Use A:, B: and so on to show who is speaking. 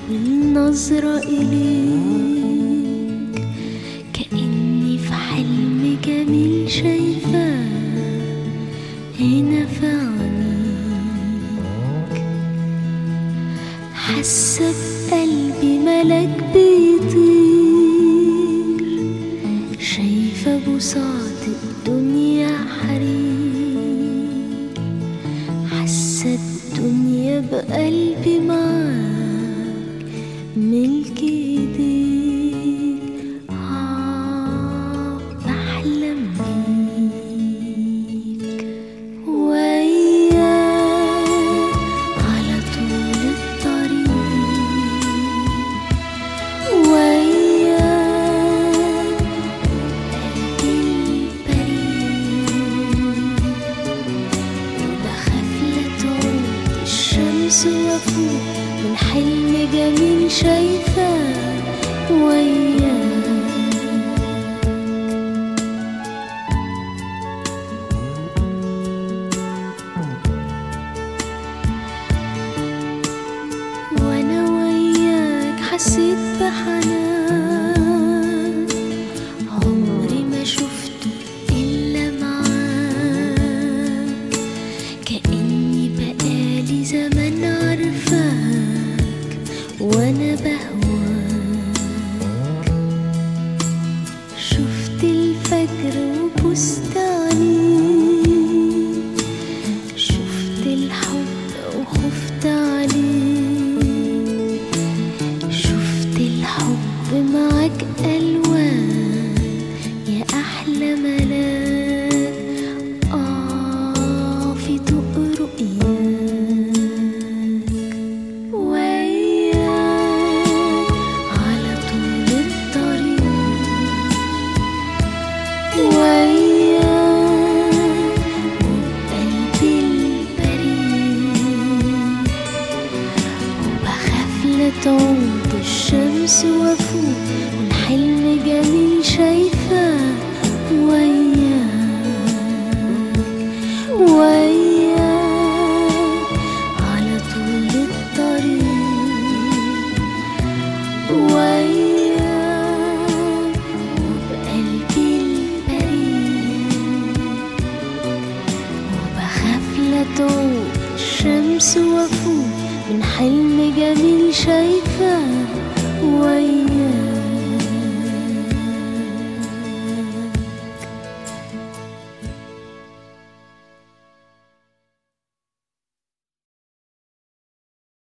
A: والنظرة إليك كأني في حلم جميل شايفاه هنا في عينيك حاسة بقلبي ملك بيطير شايفة بساط الدنيا حرير حاسة الدنيا بقلبي معاك ملك ايديك آه بحلم بيك وياك على طول الطريق وياك قلبي البريء وبخاف لا تعود الشمس وافوق من حلم جميل شايفاه وياك وانا وياك حسيت بحنان عمري ما شفته الا معاك كاني بقالي زمان عارفاك وانا بهواك شفت الفجر وبست عليه شفت الحب وخفت عليه شفت الحب معاك ألوان يا أحلى ملاك آه في ضوء رؤياك وياك على طول الطريق وياك وبقلبي البريء وبخاف لا تعود الشمس وافوق من حلم جميل شايفاه وياك وياك على طول الطريق وياك وبقلبي البريء وبخاف لا تعود الشمس وافوق من حلم جميل شايفاه وياك